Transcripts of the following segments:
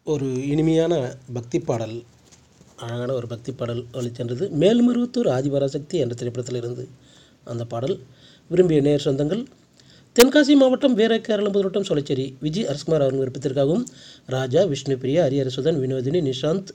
ஒரு இனிமையான பக்தி பாடல் அழகான ஒரு பக்தி பாடல் ஒலிச்சென்றது மேல்மருவத்தூர் ஆதிபராசக்தி என்ற திரைப்படத்தில் இருந்து அந்த பாடல் விரும்பிய நேர் சொந்தங்கள் தென்காசி மாவட்டம் வீரகேரளம்புதூர் வட்டம் சொலச்சேரி விஜய் அரசுகுமார் அவர்கள் விருப்பத்திற்காகவும் ராஜா விஷ்ணுபிரியா ஹரிஹரசுதன் வினோதினி நிஷாந்த்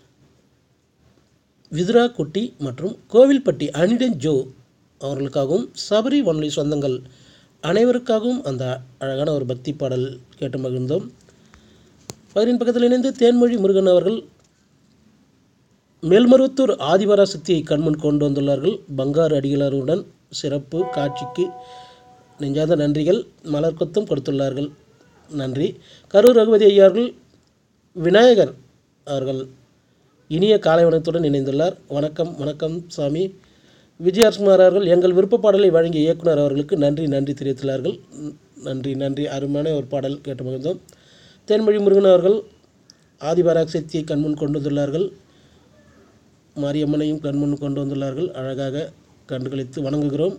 விதுரா குட்டி மற்றும் கோவில்பட்டி அனிடன் ஜோ அவர்களுக்காகவும் சபரி வானொலி சொந்தங்கள் அனைவருக்காகவும் அந்த அழகான ஒரு பக்தி பாடல் கேட்டு மகிழ்ந்தோம் பகிரின் பக்கத்தில் இணைந்து தேன்மொழி முருகன் அவர்கள் மேல்மருவத்தூர் ஆதிபராசக்தியை கண்முன் கொண்டு வந்துள்ளார்கள் பங்காரு அடிகளாருடன் சிறப்பு காட்சிக்கு நெஞ்சாத நன்றிகள் மலர் கொத்தும் கொடுத்துள்ளார்கள் நன்றி கரூர் ரகுபதி ஐயா அவர்கள் விநாயகர் அவர்கள் இனிய காலை வணக்கத்துடன் இணைந்துள்ளார் வணக்கம் வணக்கம் சாமி விஜயகுமார் அவர்கள் எங்கள் விருப்ப பாடலை வழங்கிய இயக்குனர் அவர்களுக்கு நன்றி நன்றி தெரிவித்துள்ளார்கள் ந- நன்றி நன்றி அருமையான ஒரு பாடல் கேட்டு மகிழ்ந்தோம் தேன்மொழி முருகன் அவர்கள் ஆதிபராசக்தியை கண்முன் கொண்டு வந்துள்ளார்கள் மாரியம்மனையும் கண்முன் கொண்டு வந்துள்ளார்கள் அழகாக கண்டுகளித்து வணங்குகிறோம்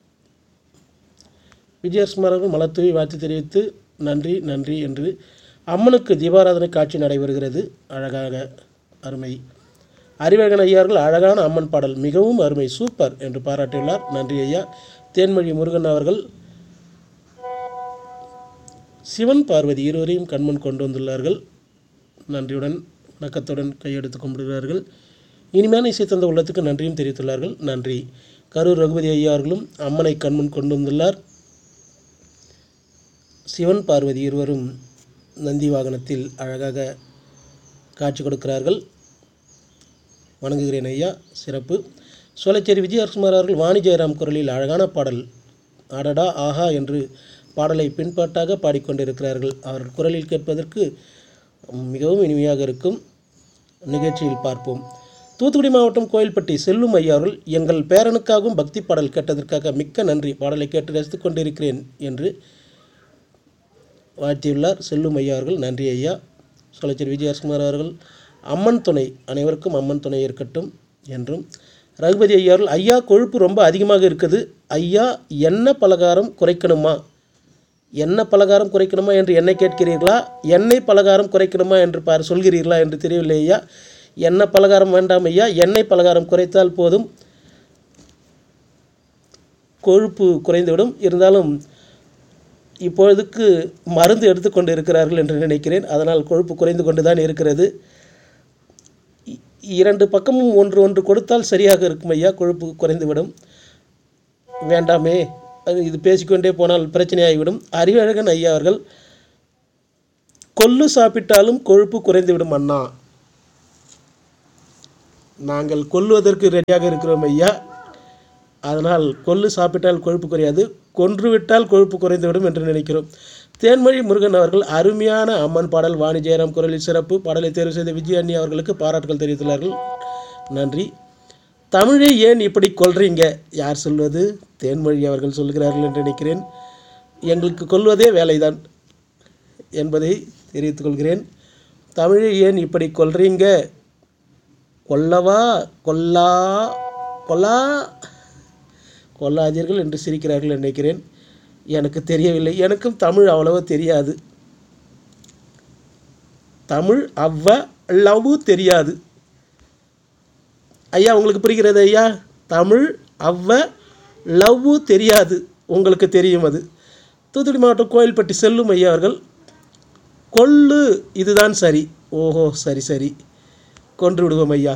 விஜயகுமார் அவர்கள் மலர்தூவி வாழ்த்து தெரிவித்து நன்றி நன்றி என்று அம்மனுக்கு தீபாராதனை காட்சி நடைபெறுகிறது அழகாக அருமை அறிவழகன் ஐயா அவர்கள் அழகான அம்மன் பாடல் மிகவும் அருமை சூப்பர் என்று பாராட்டியுள்ளார் நன்றி ஐயா தேன்மொழி முருகன் அவர்கள் சிவன் பார்வதி இருவரையும் கண்முன் கொண்டு வந்துள்ளார்கள் நன்றியுடன் வணக்கத்துடன் கையெடுத்து கும்பிடுகிறார்கள் இனிமையான இசை தந்த உள்ளத்துக்கு நன்றியும் தெரிவித்துள்ளார்கள் நன்றி கரூர் ரகுபதி ஐயா அவர்களும் அம்மனை கண்முன் கொண்டு வந்துள்ளார் சிவன் பார்வதி இருவரும் நந்தி வாகனத்தில் அழகாக காட்சி கொடுக்கிறார்கள் வணங்குகிறேன் ஐயா சிறப்பு சோலைச்சேரி விஜயகுமார் அவர்கள் வாணி ஜெயராம் குரலில் அழகான பாடல் அடடா ஆஹா என்று பாடலை பின்பாட்டாக பாடிக்கொண்டிருக்கிறார்கள் அவர் குரலில் கேட்பதற்கு மிகவும் இனிமையாக இருக்கும் நிகழ்ச்சியில் பார்ப்போம் தூத்துக்குடி மாவட்டம் கோயில்பட்டி செல்லும் ஐயா அவர்கள் எங்கள் பேரனுக்காகவும் பக்தி பாடல் கேட்டதற்காக மிக்க நன்றி பாடலை கேட்டு ரசித்துக் கொண்டிருக்கிறேன் என்று வாழ்த்தியுள்ளார் செல்லும் ஐயா அவர்கள் நன்றி ஐயா சொல்லச்சேரி விஜயகுமார் அவர்கள் அம்மன் துணை அனைவருக்கும் அம்மன் துணை இருக்கட்டும் என்றும் ரகுபதி ஐயா அவர்கள் ஐயா கொழுப்பு ரொம்ப அதிகமாக இருக்குது ஐயா எண்ணெய் பலகாரம் குறைக்கணுமா எண்ணெய் பலகாரம் குறைக்கணுமா என்று என்னை கேட்கிறீர்களா எண்ணெய் பலகாரம் குறைக்கணுமா என்று பார் சொல்கிறீர்களா என்று தெரியவில்லை ஐயா எண்ணெய் பலகாரம் வேண்டாம் ஐயா எண்ணெய் பலகாரம் குறைத்தால் போதும் கொழுப்பு குறைந்துவிடும் இருந்தாலும் இப்பொழுதுக்கு மருந்து எடுத்துக்கொண்டு இருக்கிறார்கள் என்று நினைக்கிறேன் அதனால் கொழுப்பு குறைந்து கொண்டு தான் இருக்கிறது இ- இரண்டு பக்கமும் ஒன்று ஒன்று கொடுத்தால் சரியாக இருக்கும் ஐயா கொழுப்பு குறைந்துவிடும் வேண்டாமே அது இது பேசிக்கொண்டே போனால் பிரச்சனையாகிவிடும் அறிவழகன் ஐயா அவர்கள் கொள்ளு சாப்பிட்டாலும் கொழுப்பு குறைந்துவிடும் அண்ணா நாங்கள் கொல்லுவதற்கு ரெடியாக இருக்கிறோம் ஐயா அதனால் கொள்ளு சாப்பிட்டால் கொழுப்பு குறையாது கொன்றுவிட்டால் கொழுப்பு குறைந்துவிடும் என்று நினைக்கிறோம் தேன்மொழி முருகன் அவர்கள் அருமையான அம்மன் பாடல் வாணி ஜெயராம் குரலில் சிறப்பு பாடலை தேர்வு செய்த விஜய் அண்ணி அவர்களுக்கு பாராட்டுகள் தெரிவித்துள்ளார்கள் நன்றி தமிழை ஏன் இப்படி கொல்றீங்க யார் சொல்வது தேன்மொழி அவர்கள் சொல்கிறார்கள் என்று நினைக்கிறேன் எங்களுக்கு கொல்வதே வேலைதான் என்பதை தெரிவித்துக் கொள்கிறேன் தமிழை ஏன் இப்படி கொல்றீங்க கொல்லவா கொல்லா கொல்லா கொல்லாதீர்கள் என்று சிரிக்கிறார்கள் என்று நினைக்கிறேன் எனக்கு தெரியவில்லை எனக்கும் தமிழ் அவ்வளவு தெரியாது தமிழ் அவ்வளவு தெரியாது ஐயா உங்களுக்கு புரிகிறது ஐயா தமிழ் அவ்வ லவ் தெரியாது உங்களுக்கு தெரியும் அது தூத்துக்குடி மாவட்டம் கோயில்பட்டி செல்லும் ஐயா அவர்கள் கொள்ளு இதுதான் சரி ஓஹோ சரி சரி கொன்று விடுவோம் ஐயா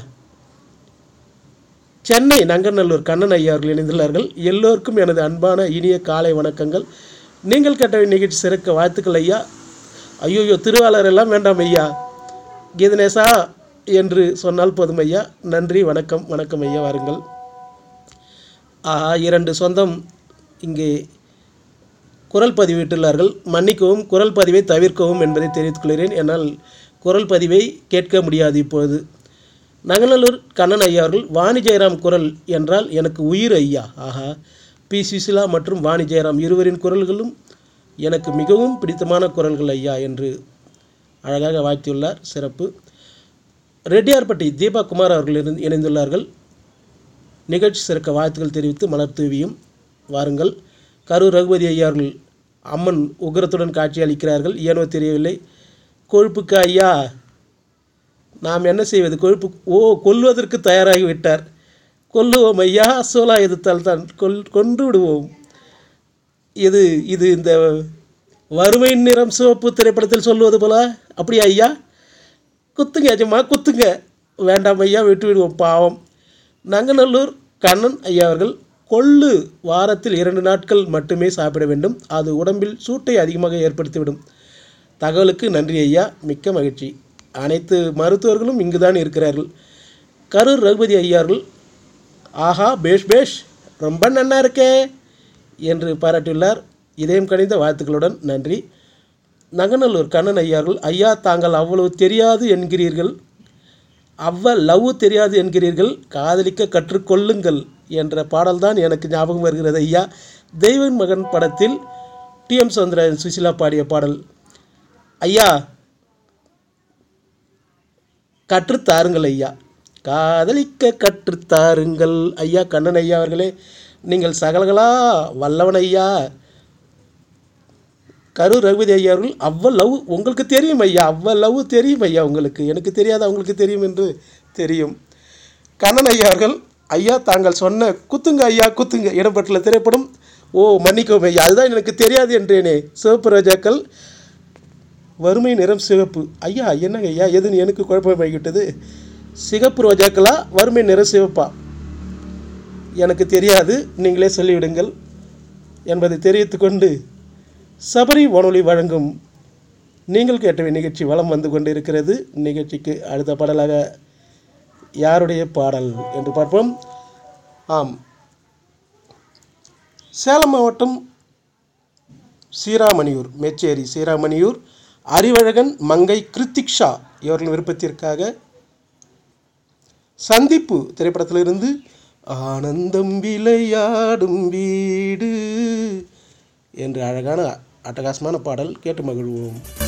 சென்னை நங்கநல்லூர் கண்ணன் ஐயா அவர்கள் இணைந்துள்ளார்கள் எல்லோருக்கும் எனது அன்பான இனிய காலை வணக்கங்கள் நீங்கள் கேட்ட நிகழ்ச்சி சிறக்க வாழ்த்துக்கள் ஐயா ஐயோயோ திருவாளர் எல்லாம் வேண்டாம் ஐயா கீதநேசா என்று சொன்னால் போதும் ஐயா நன்றி வணக்கம் வணக்கம் ஐயா வாருங்கள் ஆஹா இரண்டு சொந்தம் இங்கே குரல் பதிவிட்டுள்ளார்கள் மன்னிக்கவும் குரல் பதிவை தவிர்க்கவும் என்பதை தெரிவித்துக் கொள்கிறேன் என்னால் குரல் பதிவை கேட்க முடியாது இப்பொழுது நங்கநல்லூர் கண்ணன் ஐயா அவர்கள் வாணி ஜெயராம் குரல் என்றால் எனக்கு உயிர் ஐயா ஆஹா பி சுசிலா மற்றும் வாணி ஜெயராம் இருவரின் குரல்களும் எனக்கு மிகவும் பிடித்தமான குரல்கள் ஐயா என்று அழகாக வாழ்த்தியுள்ளார் சிறப்பு ரெட்டியார்பட்டி தீபா குமார் அவர்கள் இருந்து இணைந்துள்ளார்கள் நிகழ்ச்சி சிறக்க வாழ்த்துக்கள் தெரிவித்து மலர் தூவியும் வாருங்கள் கரூர் ரகுபதி ஐயா அவர்கள் அம்மன் உக்கிரத்துடன் காட்சி அளிக்கிறார்கள் ஏனோ தெரியவில்லை கொழுப்புக்கு ஐயா நாம் என்ன செய்வது கொழுப்பு ஓ கொல்வதற்கு தயாராகி விட்டார் கொல்லுவோம் ஐயா சோலா எதிர்த்தால் தான் கொல் கொன்று விடுவோம் இது இது இந்த வறுமை நிறம் சிவப்பு திரைப்படத்தில் சொல்லுவது போல அப்படியா ஐயா குத்துங்க அஜமா குத்துங்க வேண்டாம் ஐயா விட்டு விடுவோம் பாவம் நங்கநல்லூர் கண்ணன் ஐயா அவர்கள் கொள்ளு வாரத்தில் இரண்டு நாட்கள் மட்டுமே சாப்பிட வேண்டும் அது உடம்பில் சூட்டை அதிகமாக ஏற்படுத்திவிடும் தகவலுக்கு நன்றி ஐயா மிக்க மகிழ்ச்சி அனைத்து மருத்துவர்களும் இங்கு தான் இருக்கிறார்கள் கரூர் ரகுபதி ஐயார்கள் ஆஹா பேஷ் பேஷ் ரொம்ப நன்னா இருக்கே என்று பாராட்டியுள்ளார் இதயம் கணிந்த வாழ்த்துக்களுடன் நன்றி நங்கநல்லூர் கண்ணன் ஐயார்கள் ஐயா தாங்கள் அவ்வளவு தெரியாது என்கிறீர்கள் அவ்வ லவ் தெரியாது என்கிறீர்கள் காதலிக்க கற்றுக்கொள்ளுங்கள் என்ற பாடல்தான் எனக்கு ஞாபகம் வருகிறது ஐயா தெய்வன் மகன் படத்தில் டிஎம் சந்திரன் சுசிலா பாடிய பாடல் ஐயா கற்றுத்தாருங்கள் ஐயா காதலிக்க கற்றுத்தாருங்கள் ஐயா கண்ணன் ஐயா அவர்களே நீங்கள் சகலகளா வல்லவன் ஐயா கரூர் ரகுபதி ஐயா அவர்கள் அவ்வளவு உங்களுக்கு தெரியும் ஐயா அவ்வளவு தெரியும் ஐயா உங்களுக்கு எனக்கு தெரியாத உங்களுக்கு தெரியும் என்று தெரியும் கண்ணன் ஐயா அவர்கள் ஐயா தாங்கள் சொன்ன குத்துங்க ஐயா குத்துங்க இடம்பெற்றுள்ள திரைப்படம் ஓ மன்னிக்கவும் ஐயா அதுதான் எனக்கு தெரியாது என்றேனே சிவப்பு ரோஜாக்கள் வறுமை நிறம் சிவப்பு ஐயா என்னங்க ஐயா எதுன்னு எனக்கு குழப்பமாகிவிட்டது சிகப்பு ரோஜாக்களா வறுமை நிறம் சிவப்பா எனக்கு தெரியாது நீங்களே சொல்லிவிடுங்கள் என்பதை தெரிவித்துக்கொண்டு சபரி வானொலி வழங்கும் நீங்கள் கேட்டவை நிகழ்ச்சி வலம் வந்து கொண்டு இருக்கிறது நிகழ்ச்சிக்கு அடுத்த பாடலாக யாருடைய பாடல் என்று பார்ப்போம் ஆம் சேலம் மாவட்டம் சீராமணியூர் மேச்சேரி சீராமணியூர் அறிவழகன் மங்கை கிருத்திக்ஷா இவர்களின் விருப்பத்திற்காக சந்திப்பு திரைப்படத்திலிருந்து ஆனந்தம் விளையாடும் வீடு என்று அழகான அட்டகாசமான பாடல் கேட்டு மகிழ்வோம்